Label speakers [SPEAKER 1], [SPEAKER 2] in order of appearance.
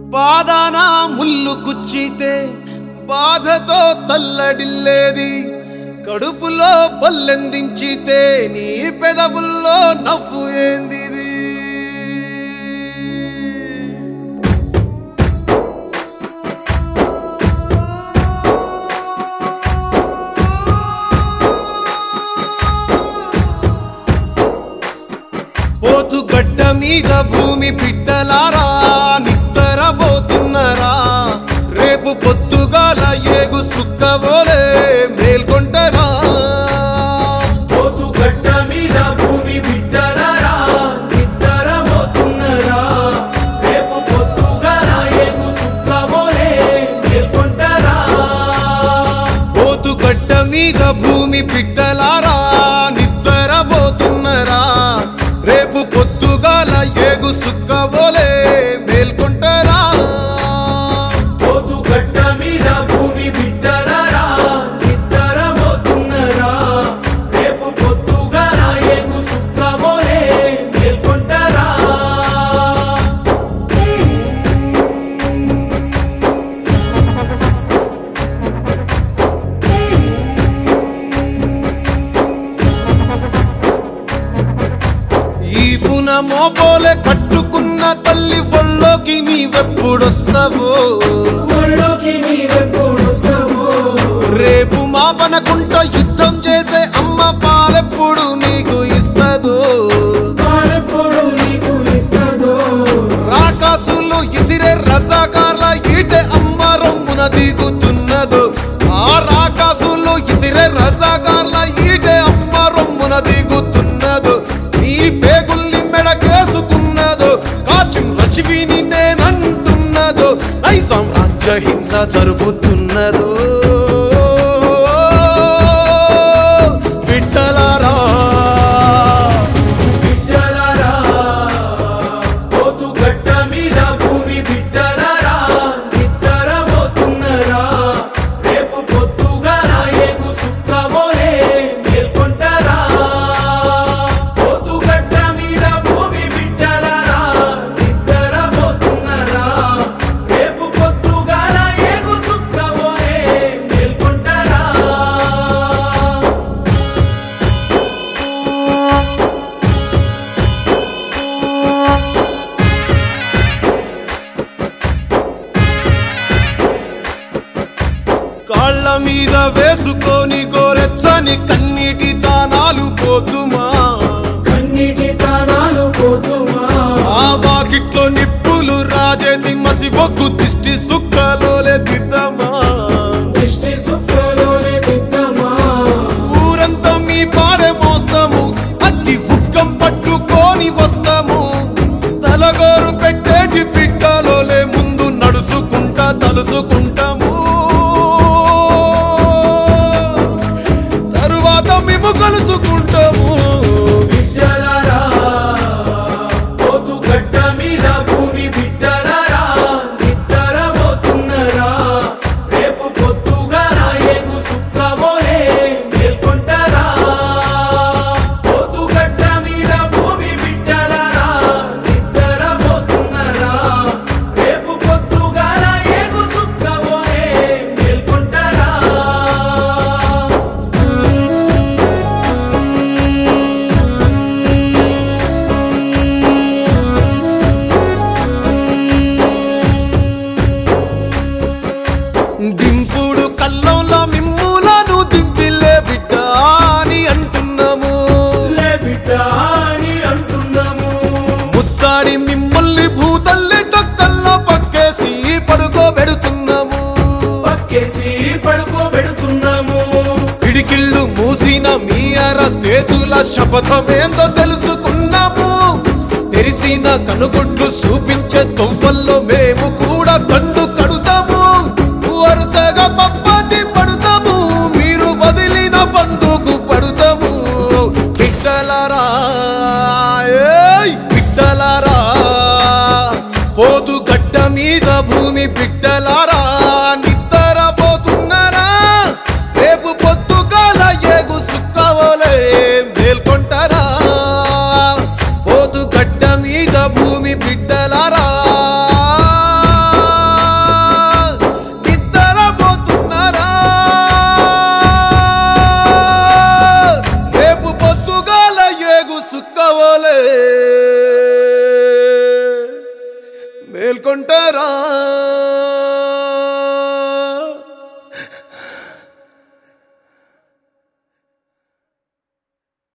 [SPEAKER 1] పాదాన ముల్లు కుచ్చితే బాధతో తల్లడిల్లేది కడుపులో పల్లెందించితే నీ పెదవుల్లో నవ్వు ఏందిది పోతు గడ్డ మీద భూమి పిట్టలారా నిద్దరబోతున్నరా రేపు పొద్దుగాల ఏగు సుక్కవోలే మేల్కొంటరా
[SPEAKER 2] పోతు గడ్డ మీద భూమి బిడ్డలరా నిద్రపోతున్నరా రేపు పొద్దుగాల ఏగు సుక్కబోలే మేల్కొంటరా
[SPEAKER 1] పోతు గడ్డ మీద భూమి పిట్టలారా నిద్దరబోతున్నరా రేపు పొద్దుగాల ఏగు సుక్కవోలే మేల్కొంటరా
[SPEAKER 2] పోతు గడ్డ మీద భూమి బిడ్డలరా నిద్రపోతున్నరా రేపు పొద్దుగాల ఏగు సుక్కబోలే మేల్కొంటరా
[SPEAKER 1] ఈ పున మోపోలే కట్టుకున్న తల్లి ఒళ్ళోకి నీవెప్పుడొస్తావో
[SPEAKER 2] ఒళ్ళోకి నీవెప్పుడొస్తావో
[SPEAKER 1] రేపు మాపనకుంట యుద్ధం చేసే అమ్మ పాలెప్పుడు నీకు ఇస్తదో
[SPEAKER 2] పాలెప్పుడు నీకు ఇస్తదో
[SPEAKER 1] రాకాసులు ఇసిరే రసాకార్ల ఈటె అమ్మ రొమ్మున దిగుతున్నదో ఆ రాకాసులు ఇసిరే రసాకార్ల ఈటె అమ్మ రొమ్మున దిగుతున్నదో నీ పేగుల్ని మెడకేసుకున్నదో కాశం రచివిని నేనంటున్నదో నైజాం రాజ్య హింస జరుగుతున్నదో బిడ్డలారా
[SPEAKER 2] బిడ్డలరా పోతు గడ్డ మీద భూమి బిడ్డలరా నిద్రపోతున్నరా రేపు పొద్దుగాల ఏగు సుక్కబోలే మేల్కొంటరా పోతు గడ్డ మీద భూమి బిడ్డలరా నిద్రపోతున్నరా రేపు పొద్దుగాల ఏగు సుక్కబోలే మేల్కొంటరా
[SPEAKER 1] కాళ్ళ మీద వేసుకొని గోరెచ్చని కన్నీటి దానాలు పోతుమా
[SPEAKER 2] కన్నిటి తానాలు పోతుమా
[SPEAKER 1] ఆ వాకిట్లో నిప్పులు రాజేసి మసి బొగ్గు దిష్టి సుక్కలోలే దిద్దమా
[SPEAKER 2] దృష్టి సుక్కలోనే దిద్దమా
[SPEAKER 1] ఊరంతా మీ పాడే మోస్తాము అగ్గి ఫుక్కం పట్టుకొని వస్తాము తలగోరు పెట్టేటి పిట్టలోలే ముందు నడుచుకుంటా తలుసుకుంటాము తరువాత మేము కలుసుకుంటాము
[SPEAKER 2] బిడ్డలరా పోతు గడ్డ మీద భూమి బిడ్డలరా నిద్రపోతున్నరా రేపు పొద్దుగాల ఏగు సుక్కబోలే మేల్కొంటరా పోతు గడ్డ మీద భూమి బిడ్డలరా నిద్రపోతున్నరా రేపు పొద్దుగాల ఏగు సుక్కబోలే మేల్కొంటరా
[SPEAKER 1] దింపుడు కల్లంలో మిమ్ములను దింపిలే బిడ్డ అని అంటున్నాము
[SPEAKER 2] లే బిడ్డ అని అంటున్నాము
[SPEAKER 1] ముత్తాడి మిమ్మల్ని భూతల్లి డొక్కల్లో పక్కేసి పడుకోబెడుతున్నాము
[SPEAKER 2] పక్కేసి పడుకోబెడుతున్నాము
[SPEAKER 1] పిడికిళ్ళు మూసిన మీ అర సేతుల శపథమేందో తెలుసుకున్నాము తెరిసిన కనుగుడ్లు చూపించే తొవ్వల్లో మేము కూడా దండు కడుతాము వరుసగా పప్పతి పడుతాము మీరు వదిలిన బందుకు పడుతాము బిడ్డలారా ఏయ్ బిడ్డలారా పోదు గడ్డ మీద భూమి బిడ్డ